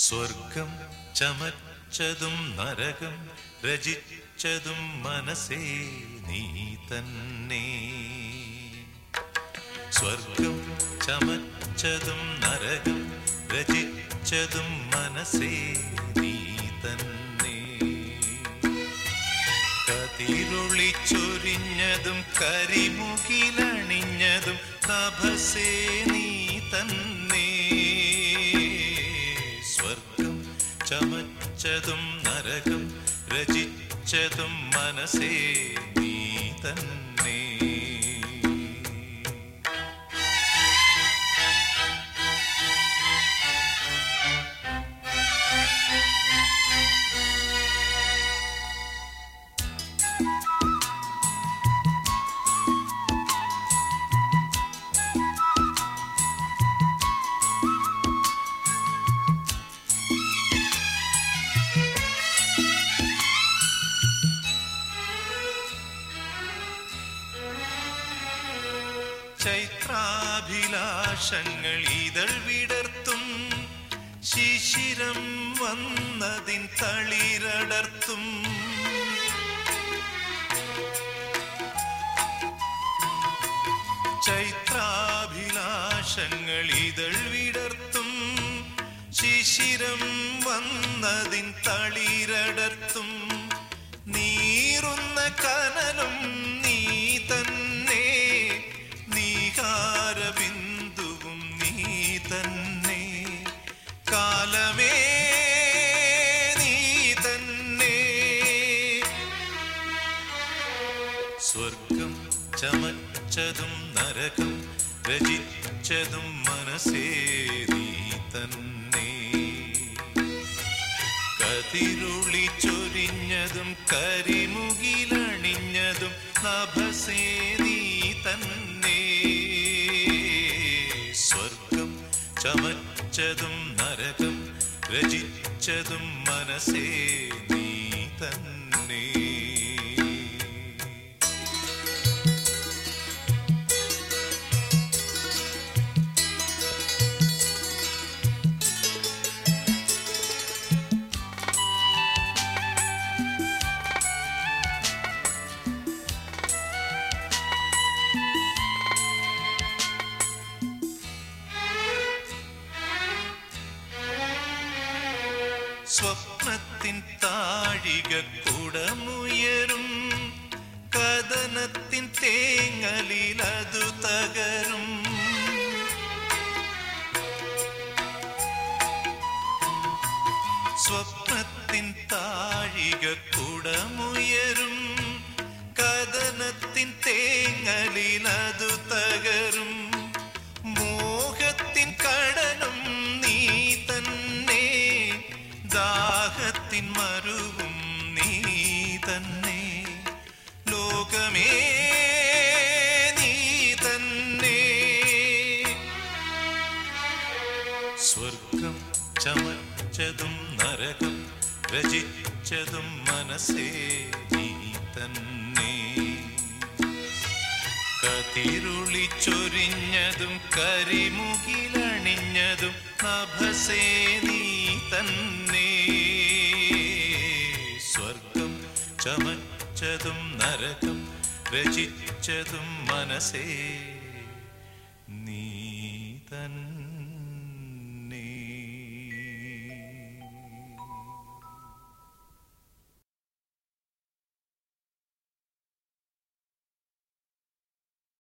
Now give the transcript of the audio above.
സ്വർഗം ചമച്ചതും നരകം രചിച്ചതും മനസ്സേ നീ തന്നെ സ്വർഗം ചമച്ചതും നരകം രചിച്ചതും മനസ്സേ നീ തന്നെ കതിരൊളിച്ചൊരിഞ്ഞതും കരിമുകിലണിഞ്ഞതും നഭസേ നീ തന്നെ സ്വർഗം ചമച്ചതും നരകം രചിച്ചതും മനസ്സേ നീ തന്നെ ചൈത്രാഭിലാഷങ്ങൾ ഇതൾ വിടർത്തും ശിശിരം വന്നതിൻ തളിരടർത്തും ചൈത്രാഭിലാഷങ്ങൾ ഇതൾ വിടർത്തും ശിശിരം വന്നതിൻ തളിരടർത്തും നീറുന്ന കനലും നീ തന്നെ നീകാരബിന്ദുവും നീ തന്നെ കാലമേ നീ തന്നെ സ്വർഗം ചമച്ചതും നരകം രചിച്ചതും മനസ്സേ നീ തന്നെ കതിരുളി ചൊരിഞ്ഞതും കരിമുകിലണിഞ്ഞതും നഭസേ നീ തന്നെ സ്വർഗം ചമച്ചതും നരകം രചിച്ചതും മനസ്സേ നീ തന്നെ സ്വപ്നത്തിൻ താഴിക കുടമുയരും കഥനത്തിൻ തേങ്ങലിൽ അതു തകരും സ്വപ്നത്തിൻ താഴിക കുടമുയരും കഥനത്തിൻ തേങ്ങലിൽ അതു തകരും മോഹത്തിൻ കടലും നീ തന്നെ ദാഹത്തിൻ മരുവും നീ തന്നെ ലോകമേ നീ തന്നെ സ്വർഗം ചമച്ചതും നരകം രചിച്ചതും മനസ്സേ നീ തന്നെ കതിരുളി ചൊരിഞ്ഞതും കരിമുകിലണിഞ്ഞതും നഭസേ നീ തന്നെ സ്വർഗം ചമച്ചതും നരകം രചിച്ചതും മനസ്സേ നീ തന്നെ